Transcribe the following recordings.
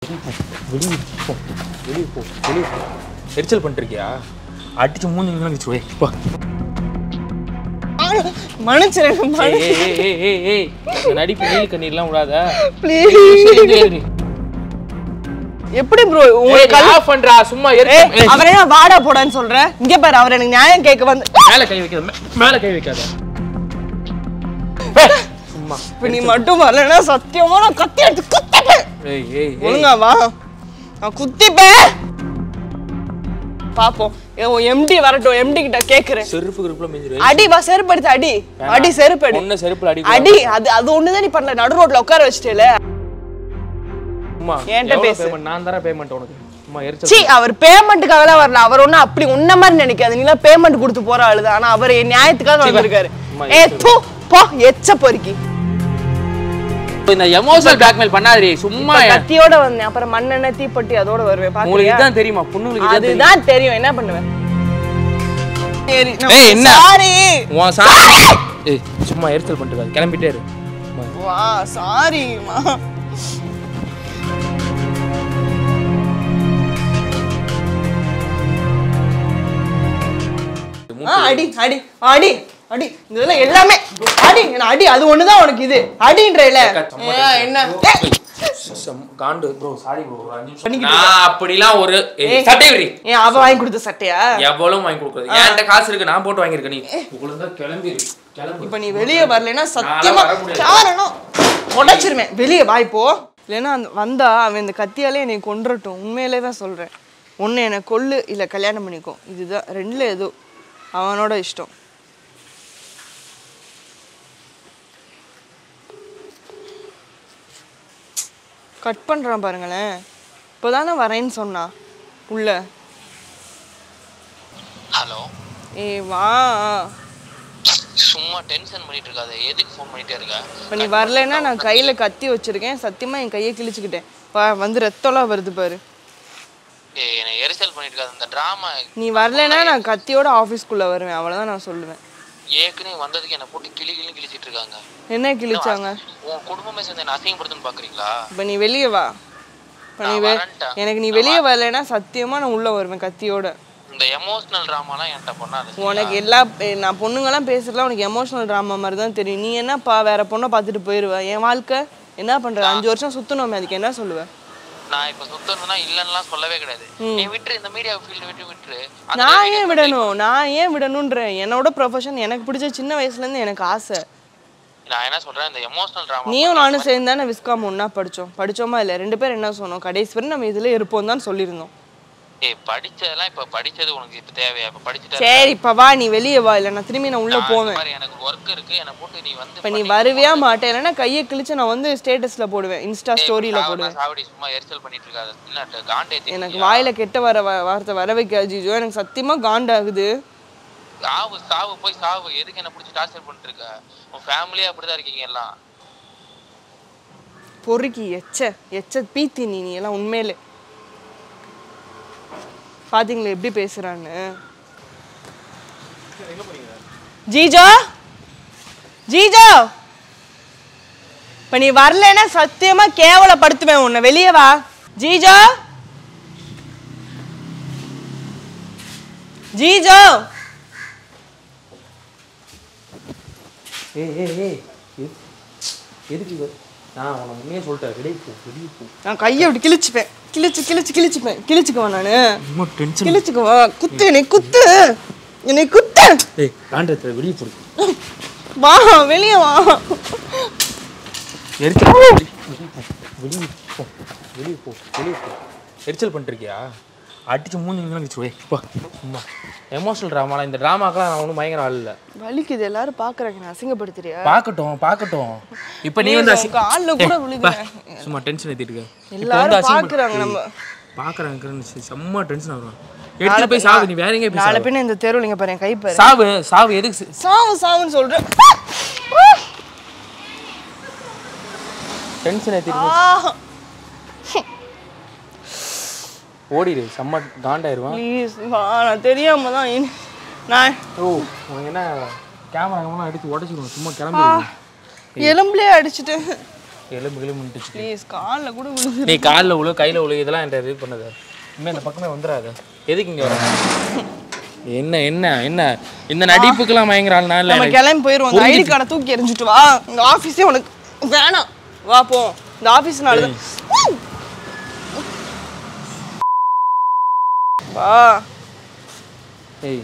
வெளியே போ வெளியே போ வெளியே போ எரிச்சல் பண்ணிருக்கியா அடிச்சு மூணு நிமிஷம் கழிச்சு வை போ மன்னிச்சிருங்க ஏய் ஏய் ஏய் ஏய் ஏய் ஏய் இந்த நடிப்பு நீல் கண்ணீர்லாம் விடாத ப்ளீஸ் எப்படி ப்ரோ உங்களுக்கு கல் ஆஃப் பண்றா சும்மா ஏய், எரிச்சல் அவரை என்ன வாடா போடான்னு சொல்ற இங்க பாரு அவர் எனக்கு நியாயம் கேட்க வந்து மேல கை வைக்காத மே- மேல கை வைக்காத ஏய், சும்மா இப்ப நீ மட்டும் வரலன்னா சத்தியமா நான் கத்தி எடுத்து குத்திப்பேன் ஏய் ஏய் ஏய் ஒழுங்கா வா நான் குத்திப்பேன் பாப்போம் எம்டி வரட்டும் எம்டி கிட்ட கேக்குறேன் செருப்பு கிருப்புல மிஞ்சிரு அடி வா செருப்பு எடுத்து அடி அடி செருப்பு அடி ஒண்ணு செருப்புல அடி அடி அது அது ஒண்ணுதான் நீ பண்ணல நடு ரோட்ல உட்கார வச்சிட்டேல சும்மா என்கிட்ட எவ்வளவு பேசு. payment? நான் தரேன் பேமெண்ட் உனக்கு சும்மா எரிச்சல் சி அவர் பேமெண்ட்டுக்காக தான் வரல அவர் ஒன்னும் அப்படி உன்ன மாதிரி நினைக்காது நீலாம் பேமெண்ட் கொடுத்து போற ஆளுதான் ஆனா அவர் என் நியாயத்துக்காக வந்திருக்காரு அம்மா, ஏ தூ போ எச்ச பொறுக்கி இந்த எமோஷனல் பிளாக்மெயில் பண்ணாதே சும்மா இப்ப கத்தியோட வந்தேன் அப்புறம் மண்ணெண்ணெய் தீப்பெட்டி அதோட வருவேன் உங்களுக்கு பாக்குறியா இதான் தெரியுமா பொண்ணுங்களுக்கு இதான் தெரியும் அதுதான் தெரியும் என்ன பண்ணுவேன் சரி ஏய், என்ன? சாரி உன் சா ஏய் சும்மா எரிச்சல் பண்ணிட்டு இருக்காத. கிளம்பிட்டே இரு வா சாரிமா அடி அடி அடி அடி இதெல்லாம் எல்லாமே அடி என்ன அடி அது ஒண்ணுதான் உனக்கு இது அடின்றல என்ன ஏய், சம்- காண்டு ப்ரோ சாரி ப்ரோ ஒரு அஞ்சு நிமிஷம் பண்ணிக்கிட்டு நான் அப்படிலாம் ஒரு ஏய், ஏய். சட்டை விரி ஏன் அவ வாங்கி கொடுத்த சட்டையா எவ்வளவு வாங்கி கொடுக்குறது என்கிட்ட காசு இருக்கு நான் போட்டு வாங்கியிருக்கேன் நீ உங்களுக்கு தான் கிளம்பிரு கிளம்பு இப்ப நீ வெளியே வரலைன்னா சத்தியமா வர முடியாது. காரணம் உடைச்சிருவேன் வெளியே வா இப்போ இல்லைன்னா அந்த வந்தா அவன் இந்த கத்தியாலே என்னை கொன்றட்டும் உண்மையிலே தான் சொல்றேன் ஒன்று என்னை கொல்லு இல்லை கல்யாணம் பண்ணிக்கோ இதுதான் ரெண்டுல ஏதோ அவனோட இஷ்டம் கட் பண்றான் பாருங்களேன் இப்போதானே வரேன்னு சொன்னா உள்ள ஹலோ ஏய் வா சும்மா டென்ஷன் பண்ணிட்டு இருக்காத எதுக்கு ஃபோன் பண்ணிட்டே இருக்க இப்போ நீ வரலைன்னா நான் கையில கத்தி வச்சிருக்கேன் சத்தியமா என் கையை கிழிச்சுக்கிட்டேன் வா வந்து ரத்தம்லாம் வருது பாரு ஏய் என்னை எரிச்சல் பண்ணிட்டு இருக்காத இந்த டிராமா நீ வரலைன்னா நான் கத்தியோட ஆஃபீஸ்க்குள்ள வருவேன் அவ்வளவுதான் நான் சொல்லுவேன் ஏற்கனவே வந்ததுக்கு என்னை போட்டு கிளி கிளி கிழிச்சிட்டு இருக்காங்க என்ன கிழிச்சாங்க உன் குடும்பமே சேர்ந்து என்ன அசிங்கப்படுத்துன்னு பாக்குறீங்களா இப்போ நீ வெளியே வா இப்போ நீ நான் வெ வரேன்டா. எனக்கு நீ வெளியே வரலைன்னா சத்தியமா நான் உள்ள வருவேன் கத்தியோட இந்த எமோஷனல் டிராமாலாம் என்கிட்ட பண்ணாது உனக்கு எல்லா எ- நான் பொண்ணுங்கெல்லாம் பேசுறதுலாம் உனக்கு எமோஷனல் ட்ராமா மாதிரி தான் தெரியும் நீ என்னப்பா வேற பொண்ணை பார்த்துட்டு போயிடுவ என் வாழ்க்கை என்ன பண்ற அஞ்சு வருஷம் சுத்தணுமே அதுக்கு என்ன சொல்லுவ நான் இப்ப சுத்தணும்னா இல்லன்னுலாம் சொல்லவே கிடையாது நீ விட்டுரு இந்த மீடியா ஃபீல்டு விட்டு விட்டுரு அந்த நான் ஏன் விடணும் நான் ஏன் விடணுன்றேன் என்னோட ப்ரொஃபஷன் எனக்கு பிடிச்ச சின்ன வயசுல இருந்து எனக்கு ஆசை நான் என்ன சொல்றேன் இந்த எமோஷனல் டிராமா நீயும் நானும் சேர்ந்து தானே விஸ்காம் ஒன்றா படித்தோம் படிச்சோமா இல்லை ரெண்டு பேரும் என்ன சொன்னோம் கடைசி வரை நம்ம இதில் இருப்போம் தான் சொல்லியிருந்தோம் ஏய் படிச்சதெல்லாம் இப்ப படிச்சது உனக்கு இப்ப தேவையா இப்ப படிச்சுட்டு சரி இப்போ வா நீ வெளியே வா இல்லை நான் திரும்பி நான் உள்ளே போவேன் மாதிரி எனக்கு ஒர்க் இருக்கு என்னை போட்டு நீ வந்து இப்போ நீ வருவியா மாட்டேன் இல்லைன்னா கையை கிழிச்சு நான் வந்து ஸ்டேட்டஸில் போடுவேன் இன்ஸ்டா ஸ்டோரியில் சாவ- போடுவேன் சாவடி சும்மா எரிச்சல் பண்ணிட்டு இருக்காது என்ன காண்டே எனக்கு வாயில கெட்ட வர வ- வார்த்தை வர வைக்காது ஜிஜோ எனக்கு சத்தியமா காண்டாகுது சாவு சாவு போய் சாவு எதுக்கு என்ன பிடிச்சி டார்ச்சர் பண்ணிட்டு இருக்க உன் ஃபேமிலியே அப்படிதான் இருக்கீங்க எல்லாம் பொறுக்கி எச்ச எச்ச பீத்தி நீ நீ எல்லாம் உண்மையிலே பாத்தீங்களா எப்படி பேசுறான்னு ஜீஜோ ஜீஜோ இப்ப நீ வரலைன்னா சத்தியமா கேவலப்படுத்துவேன் உன்னை வெளியே வா ஜீஜோ ஜீஜோ ஏய் ஏய் ஏய் எது- எதுக்கு இது? நான் உனக்கு உண்மையே சொல்லிட்டேன் வெளியே போ வெளியே போ நான் கையை அப்படி கிழிச்சுப்பேன் கிழிச்சு கிழிச்சு கிழிச்சுப்பேன் கிழிச்சுக்குவேன் நானு ரொம்ப டென்ஷன் கிழிச்சுக்குவா குத்து என்னை குத்து என்னை குத்து ஏய் காண்டத்தை வெளியே போடு வா வெளியே வா எரிச்சல் வெளியே போ வெளியே போ வெளியே போ வெளியே போ எரிச்சல் பண்ணிருக்கியா அடிச்சு மூணு நிமிஷம் கழிச்சு வை போ சும்மா எமோஷனல் ட்ராமாலாம் இந்த ட்ராமாக்கெல்லாம் நான் ஒன்றும் பயங்கர ஆள் இல்லை வலிக்குது எல்லாரும் பாக்குறாங்க நான் அசிங்கப்படுத்துறியா பார்க்கட்டும் பார்க்கட்டும் இப்போ நீ வந்து அசி- கால்ல கூட ஏய், விழுகிறேன் பா, சும்மா டென்ஷன் ஏற்றிட்டு இருக்க இப்போ வந்து எல்லாரும் அசிங்கப்பட்டு- பாக்குறாங்க நம்ம பார்க்குறாங்க செம்ம டென்ஷன் ஆகும் எடுத்துட்டு போய் சாவு நீ வேற எங்கேயும் போய் நாளை சாவு. பின்ன இந்த தெருவில் இங்க பாரு என் கை பாரு சாவு சாவு எதுக்கு சி- சாவு சாவுன்னு சொல்றேன் டென்ஷன் ஏற்றிட்டு ஆ ஓடிடு செம்ம காண்டாயிருவான் ப்ளீஸ் வா நான் தெரியாம தான் இனி- நான் ஓ உனக்கு என்ன கேமரா கேமரா அடிச்சு உடச்சிக்கணும் சும்மா கிளம்பி எலும்புலயே அடிச்சிட்டேன் எலும்பு எலும்புட்டுச்சு ப்ளீஸ் காலில் கூட விழுந்து நீ காலில் உழு கையில் உழு இதெல்லாம் என்கிட்ட இது பண்ணது இனிமேல் இந்த பக்கமே வந்துடாத எதுக்கு இங்கே வர என்ன என்ன என்ன இந்த நடிப்புக்கெல்லாம் மயங்குறாள் நான் நம்ம இல்லை கிளம்பி போயிடுவோம் அந்த ஐடி கார்டை தூக்கி எறிஞ்சிட்டு வா இந்த ஆஃபீஸே உனக்கு வேணாம் வா போ இந்த ஆஃபீஸ்னால தான் வா ஏய்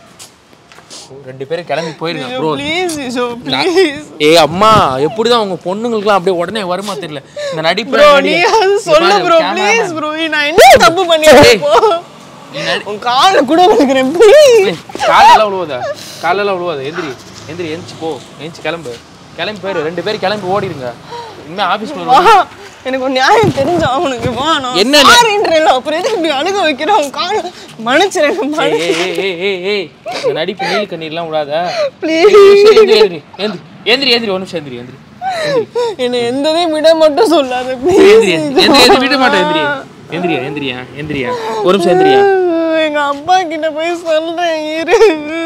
ரெண்டு பேரும் கிளம்பி போயிருங்க ப்ரோ ப்ளீஸ் ஈஷோ ப்ளீஸ் ஏய் அம்மா எப்படிதான் உங்க பொண்ணுங்களுக்குலாம் அப்படியே உடனே வருமா தெரியல இந்த நடிப்பு ப்ரோ நீ அது சொல்லு ப்ரோ ப்ளீஸ் ப்ரோ நான் என்ன தப்பு பண்ணிட்டேன் போ உன் கால கூட விழுகிறேன் ப்ளீஸ் காலெல்லாம் விழுவாத காலெல்லாம் விழுவாத எந்திரி எந்திரி எந்திரிச்சு போ எந்திரிச்சு கிளம்பு கிளம்பி போயிரு ரெண்டு பேரும் கிளம்பி ஓடிடுங்க இனிமே ஆஃபீஸ் வா எனக்கு ஒரு நியாயம் தெரிஞ்சா அவனுக்கு வா நான் என்ன நி- சாரின்றேன் அப்புறம் எதுக்கு இப்படி அழுக வைக்கிறேன் உன் கால மன்னிச்சிரேன் ஏய் ஏய் ஏய் ஏய் ஏய் ஏய் இந்த நடிப்பு நீல் கண்ணீர்லாம் விடாத ப்ளீஸ் எந்திரி எந்திரி எந்திரி எந்திரி எந்திரி ஒரு நிமிஷம் எந்திரி எந்திரி என்னை எந்ததையும் விட மட்டும் சொல்லாத எந்திரி ப்ளீஸ் எந்திரி எந்திரி விட மாட்டேன் எந்திரி எந்திரியா எந்திரியா எந்திரியா ஒரு நிமிஷம் எந்திரியா எங்க அப்பா கிட்ட போய் சொல்றேன் இரு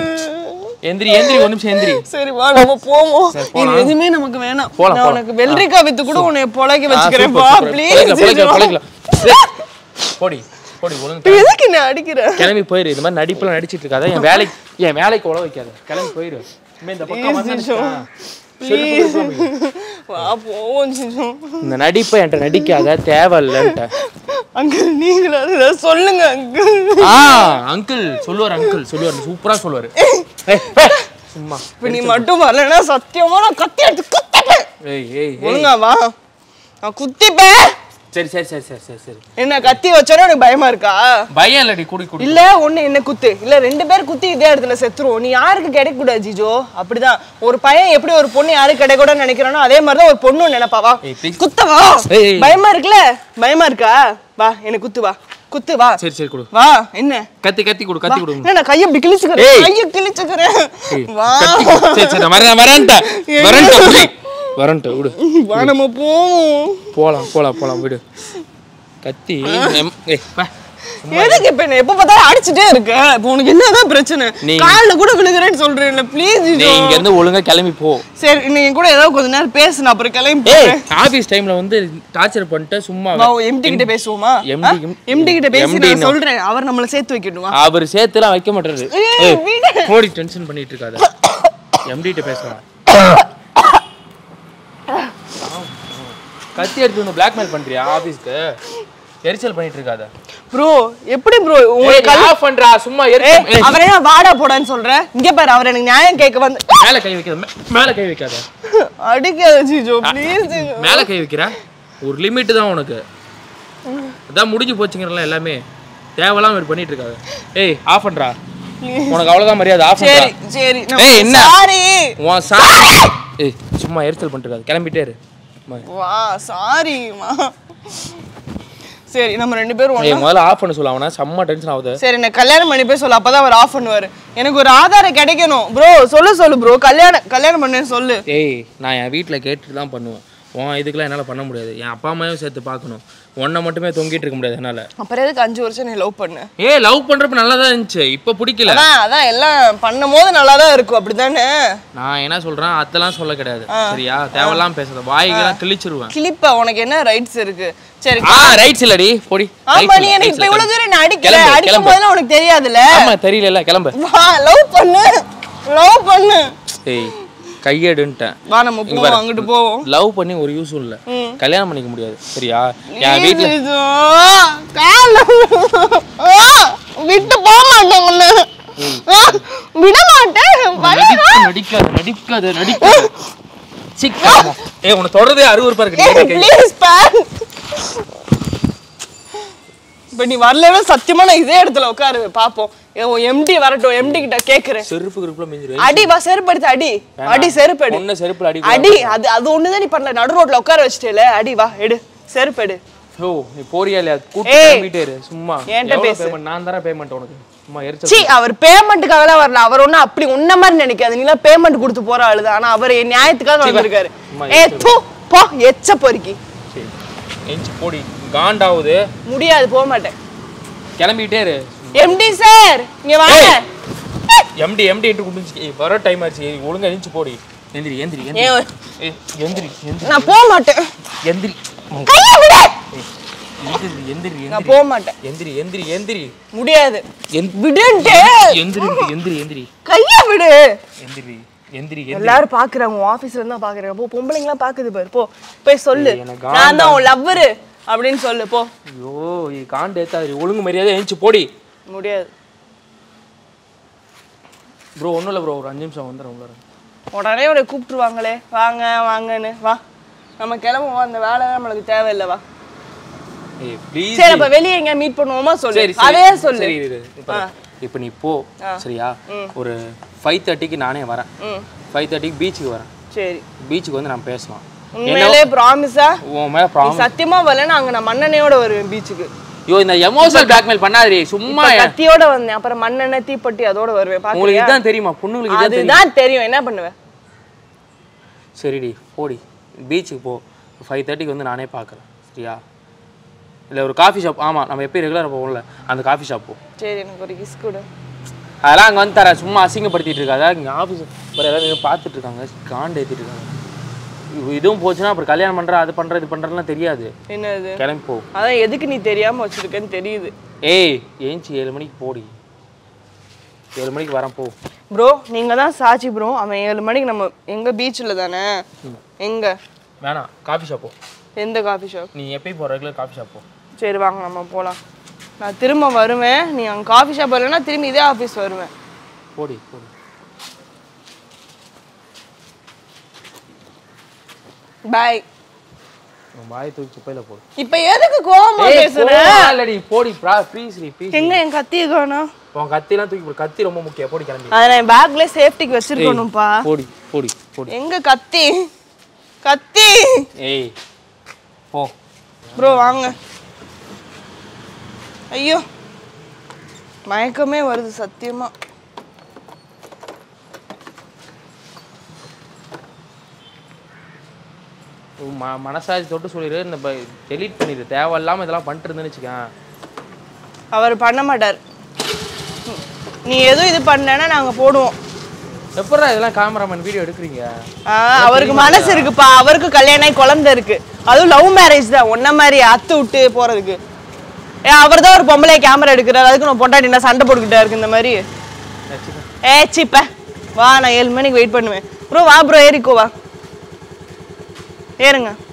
எந்திரி எந்திரி ஒரு நிமிஷம் எந்திரி சரி வா நம்ம போவோம் இது எதுவுமே நமக்கு வேணாம் போலாம், நான் போலாம். உனக்கு வெள்ளரிக்காய் வித்து கூட உன்னை பொழைக்க ஆ, வச்சுக்கிறேன் சூப்பர், பா சூப்பர். பொழைக்கலாம், பொழைக்கலாம், ப்ளீஸ் பொழைக்கலாம். ஏய், போடி போடி ஒழுங்கு எதுக்கு என்ன அடிக்கிற கிளம்பி போயிரு இந்த மாதிரி நடிப்புலாம் நடிச்சிட்டு இருக்காத என் வேலைக்கு என் வேலைக்கு உழ வைக்காத கிளம்பி போயிரு இனிமே இந்த பக்கம் வந்தா நிச்சயம். ப்ளீஸ் வா போவோம் சிஞ்சம் இந்த நடிப்பை என்கிட்ட நடிக்காத தேவையில்லைன்ட்ட அங்கிள் நீங்களும் அதுதான் சொல்லுங்க அங்கிள் ஆ அங்கிள் சொல்லுவார் அங்கிள் சொல்லுவார் சூப்பரா சொல்லுவார் ஏய், ஏய், சும்மா இப்ப நீ மட்டும் வரலன்னா சத்தியமா நான் கத்தி எடுத்து குத்திப்பேன் ஏய் ஏய் ஏய் ஒழுங்கா வா நான் குத்திப்பேன் சரி சரி சரி சரி சரி சரி என்ன கத்தி வச்சானே உனக்கு பயமா இருக்கா பயம் இல்லடி குடி குடி இல்ல ஒண்ணு என்ன குத்து இல்ல ரெண்டு பேர் குத்தி இதே இடத்துல செத்துருவோம் நீ யாருக்கு கிடைக்க கூடாது ஜிஜோ அப்படிதான் ஒரு பையன் எப்படி ஒரு பொண்ணு யாருக்கு கிடைக்க கூடாதுன்னு நினைக்கிறானோ அதே மாதிரிதான் ஒரு பொண்ணு நினைப்பாவா ஏய், please. குத்தவா ஏய், ஏய். பயமா இருக்குல்ல பயமா இருக்கா வா என்ன குத்து வா குத்து வா சரி சரி கொடு வா என்ன கத்தி கத்தி கொடு கத்தி கொடு என்ன நான் கையை இப்படி கிழிச்சுக்கிறேன் ஏய். கையை கிழிச்சுக்கிறேன் ஏய், வா கத்தி கொடு. சரி சரி நான் வரேன் வரேன்ட்ட வரேன்ட்ட விடு வரேன்ட்ட விடு வா நம்ம போவோம் போலாம் போலாம் போலாம் விடு கத்தி எம்- ஏய் வா எதுக்கு இப்ப என்ன எப்ப பார்த்தாலும் அடிச்சுட்டே இருக்க இப்போ உனக்கு என்னதான் பிரச்சனை நீ- கால்ல கூட விழுகிறேன்னு சொல்றேன்ல ப்ளீஸ் நீ இங்க இருந்து ஒழுங்கா கிளம்பி போ சரி நீங்க கூட ஏதாவது கொஞ்ச நேரம் பேசு நான் அப்புறம் கிளம்பி ஏய் போறேன் ஆபீஸ் டைம்ல வந்து டார்ச்சர் பண்ணிட்டு சும்மா வா எம்டி கிட்ட பேசுவோமா MD க்கு- எம்டி கிட்ட பேசி MD நான் னு. சொல்றேன் அவர் நம்மள சேர்த்து வைக்கணுமா அவர் சேர்த்துலாம் வைக்க மாட்டாரு ஏய், ஏய், விடு. போடி டென்ஷன் பண்ணிட்டு இருக்காத எம்டி கிட்ட பேசலாம் கத்தி எடுத்து வந்து பிளாக்மெயில் பண்றியா ஆபீஸ்க்கு எரிச்சல் பண்ணிட்டு இருக்காத ப்ரோ எப்படி ப்ரோ ஏய், உங்களுக்கு நீ off பண்றா சும்மா ஏய், எரிச்சல் ஏய், அவரே நான் வாடா போடான்னு சொல்றேன் இங்க பாரு அவர் எனக்கு நியாயம் கேட்க வந்து மேல கை வைக்காத மே- மேல கை வைக்காத அடிக்காத ஜிஜோ ப்ளீஸ் ஜிஜோ மேல கை வைக்கிற ஒரு லிமிட் தான் உனக்கு அதான் முடிஞ்சு போச்சுங்கிறல எல்லாமே தேவையில்லாம இப்படி பண்ணிட்டு இருக்காத ஏய் ஆஃப் பண்றா உனக்கு அவ்வளவுதான் மரியாதை ஆஃப் பண்றா சரி சரி ஏய், என்ன? சாரி உன் சா ஏய் சும்மா எரிச்சல் பண்ணிட்டு இருக்காத கிளம்பிட்டே இரு அம்மா. வா சாரிமா சரி நம்ம ரெண்டு பேரும் ஒண்ணா ஏய் முதல்ல ஆஃப் பண்ண சொல்ல அவனா செம்ம டென்ஷன் ஆகுது சரி நான் கல்யாணம் பண்ணி போய் சொல்லு அப்பதான் அவர் ஆஃப் பண்ணுவாரு எனக்கு ஒரு ஆதாரம் கிடைக்கணும் ப்ரோ சொல்லு சொல்லு ப்ரோ கல்யாணம் கல்யாணம் பண்ணேன்னு சொல்லு ஏய் நான் என் வீட்டில் கேட்டுட்டு தான் பண்ணுவேன் உன் இதுக்கெல்லாம் என்னால் பண்ண முடியாது என் அப்பா அம்மாவையும் சேர்த்து பார்க்கணும் உன்னை மட்டுமே தொங்கிட்டு இருக்க முடியாது என்னால் அப்புறம் எதுக்கு அஞ்சு வருஷம் நீ லவ் பண்ணு ஏய் லவ் பண்ணுறப்ப நல்லா தான் இருந்துச்சு இப்போ பிடிக்கல அதான் அதான் எல்லாம் பண்ணும் போது நல்லா தான் இருக்கும் அப்படிதானே நான் என்ன சொல்கிறேன் அதெல்லாம் சொல்ல கிடையாது சரியா தேவையில்லாம் பேசாத வாய்க்கெல்லாம் கிழிச்சிருவேன் கிளிப்ப உனக்கு என்ன ரைட்ஸ் இருக்கு சரி ஆ ரைட்ஸ் இல்லடி பொடி ஆமா நீ எனக்கு இப்ப இவ்வளவு தூரம் நான் அடிக்கல கிளம்பு, அடிக்கும் கிளம்பு. போதெல்லாம் உனக்கு தெரியாதுல்ல ஆமா தெரியல கிளம்பு வா லவ் பண்ணு லவ் பண்ணு ஏய் கையெடுன்ட்டேன் வா நம்ம போவோம் அங்கிட்டு போவோம் லவ் பண்ணி ஒரு யூஸும் இல்லை கல்யாணம் பண்ணிக்க முடியாது சரியா என் வீட்டில் ஐயோ, கால்ல ஆ, விட்டு போக மாட்டேன் உன்னை ஆ, விட மாட்டேன் வலி. நடிக்காத நடிக்காத நடிக்காத சிக்காம ஏய் உன்னை தொடர்றதே அறுவறுப்பா இருக்கு ஏய், நீ கை please, pan. இப்ப நீ வரலன்னா சத்தியமா நான் இதே இடத்துல உட்காரு பாப்போம் எம்டி வரட்டும் எம்டி கிட்ட கேக்குறேன் செருப்பு கிருப்புல மிஞ்சிரு அடி வா செருப்பு எடுத்து அடி அடி செருப்பு எடு ஒன்ன செருப்புல அடி அடி அது அது ஒண்ணுதான் நீ பண்ணல நடு ரோட்ல உட்கார வச்சிட்டேல அடி வா எடு செருப்பு எடு ஓ நீ போறியா இல்லையா கூட்டி ஏய், கிளம்பிட்டே இரு சும்மா என்கிட்ட எவ்வளவு பேசு. payment? நான் தரேன் பேமெண்ட் உனக்கு சும்மா எரிச்சல் சி அவர் பேமெண்ட்டுக்காகலாம் வரல அவர் ஒன்றும் அப்படி உன்ன மாதிரி நினைக்காது நீலாம் பேமெண்ட் கொடுத்து போற ஆளுதான் ஆனா அவர் என் நியாயத்துக்காக வந்திருக்காரு அம்மா, ஏ தூ போ எச்ச பொறுக்கி சரி எஞ்சி போடி காண்டாவுது முடியாது போக மாட்டேன் கிளம்பிட்டே இரு எம்டி சார் இங்க வாங்க எம்டி எம்டி என்று குடிச்சு வர டைம் ஆச்சு ஏய், ஒழுங்கா எஞ்சி போடி எந்திரி எந்திரி ஏன் எந்திரி ஒரு- ஏய், எந்திரி எந்திரி நான் போக மாட்டேன் எந்திரி கையை விடு எந்திரி எந்திரி நான் எந்திரி போக மாட்டேன் எந்திரி எந்திரி எந்திரி முடியாது எந்- விடுன்ட்டு எந்திரி எந்திரி எந்திரி கையை விடு எந்திரி எந்திரி எந்திரி எல்லாரும் பாக்குறாங்க உன் ஆபீஸ்ல இருந்தா பாக்குறாங்க போ பொம்பளைங்களாம் பாக்குது பாரு போ போய் சொல்லு ஏய், எனக்கு நான் தான் உன் லவ்வரு அப்படின்னு சொல்லு போ ஐயோ இது காண்டு ஏத்தாதிரி ஒழுங்கு மரியாதை எழுந்துச்சு போடி முடியாது ப்ரோ ஒன்றும் இல்லை ப்ரோ ஒரு அஞ்சு நிமிஷம் வந்துடுறேன் உள்ளார உடனே உன்னை கூப்பிட்டுருவாங்களே வாங்க வாங்கன்னு வா நம்ம கிளம்புவோம் அந்த வேலை நம்மளுக்கு தேவையில்லை வா ஏய் ப்ளீஸ் சரி அப்ப வெளியே எங்க மீட் பண்ணுவோமா சொல்லு சரி அதே சரி சொல்லு சரி இரு, இரு. இப்ப இப்போ நீ போ சரியா ஒரு ஃபைவ் தேர்ட்டிக்கு நானே வரேன் ம் ஃபைவ் தேர்ட்டிக்கு பீச்சுக்கு வரேன் சரி பீச்சுக்கு வந்து நான் பேசலாம் உண்மையிலே ப்ராமிஸா உன் மேலே நீ ப்ராப்ளம் சத்தியமா வரல அங்க நான் மண்ணெண்ணையோட வருவேன் பீச்சுக்கு ஐயோ இந்த எமோஷனல் பிளாக்மெயில் பண்ணாதே சும்மா இப்ப கத்தியோட வந்தேன் அப்புறம் மண்ணெண்ணெய் தீப்பெட்டி அதோட வருவேன் உங்களுக்கு பாக்குறியா இதுதான் தெரியுமா பொண்ணுங்களுக்கு இதுதான் தெரியும் அதுதான் தெரியும் என்ன பண்ணுவேன் சரிடி போடி பீச்சுக்கு போ ஃபைவ் தேர்ட்டிக்கு வந்து நானே பார்க்குறேன் சரியா இல்லை ஒரு காஃபி ஷாப் ஆமாம் நம்ம எப்பயும் ரெகுலராக போவோம்ல அந்த காஃபி ஷாப் போ சரி எனக்கு ஒரு கிஸ் கொடு அதெல்லாம் அங்கே வந்து தரேன் சும்மா அசிங்கப்படுத்திட்டு இருக்காத இங்கே ஆஃபீஸ் ஒரு எல்லாரும் பார்த்துட்டு இருக்காங்க காண்டு ஏற்றிட்டு இருக்காங்க இது- இதுவும் போச்சுன்னா அப்புறம் கல்யாணம் பண்ணுற அது பண்ணுற இது பண்ணுறதுலாம் தெரியாது என்னது கிளம்பி போ அதான் எதுக்கு நீ தெரியாம வச்சிருக்கேன்னு தெரியுது ஏய் ஏஞ்சி ஏழு மணிக்கு போடி ஏழு மணிக்கு வரேன் போ ப்ரோ நீங்க தான் சாட்சி ப்ரோ அவன் ஏழு மணிக்கு நம்ம எங்க பீச்சில் தானே எங்க வேணாம் காஃபி ஷாப் போ எந்த காஃபி ஷாப் நீ எப்பயும் போகிற ரெகுலர் காஃபி ஷாப் போ சரி வாங்க நம்ம போலாம் நான் திரும்ப வருவேன் நீ அங்கே காஃபி ஷாப் வரலன்னா திரும்பி இதே ஆஃபீஸ் வருவேன் போடி போடி பாய் உன் வாயை தூக்கி குப்பையில் போடு இப்போ எதுக்கு கோவமா ஏய் பேசுற இல்லடி போடி ப்ளீஸ் நீ ப்ளீஸ் எங்க என் கத்திய காணோம் உன் கத்திலாம் தூக்கி போடு கத்தி ரொம்ப முக்கியம் போடி கிளம்பி அதை நான் பேக்ல சேஃப்டிக்கு வச்சிருக்கணும்ப்பா போடி போடி போடி எங்க கத்தி கத்தி ஏய் போ ப்ரோ வாங்க ஐயோ மயக்கமே வருது சத்தியமா உன் ம மனசாட்சி தொட்டு சொல்லிடு இந்த டெலீட் பண்ணிடு தேவையில்லாம இதெல்லாம் பண்ணிட்டு இருந்தேன்னு வச்சுக்கேன் அவர் பண்ண மாட்டார் ம். நீ எதுவும் இது பண்ணலன்னா நாங்க போடுவோம் எப்படா இதெல்லாம் கேமராமேன் வீடியோ எடுக்கிறீங்க ஆ, அவருக்கு மனசு இருக்குப்பா அவருக்கு கல்யாணம் ஆகி குழந்தை இருக்கு அதுவும் லவ் மேரேஜ் தான் ஒன்ன மாதிரி அத்து விட்டு போறதுக்கு ஏ அவர் தான் ஒரு பொம்பளை கேமரா எடுக்கிறாரு அதுக்கு நான் பொண்டாட்டி என்ன சண்டை போட்டுக்கிட்டா இருக்கு இந்த மாதிரி ஏ சிப்ப வா நான் ஏழு மணிக்கு வெயிட் பண்ணுவேன் ப்ரோ வா ப்ரோ ஏறிக்கோ வா ஏறுங்க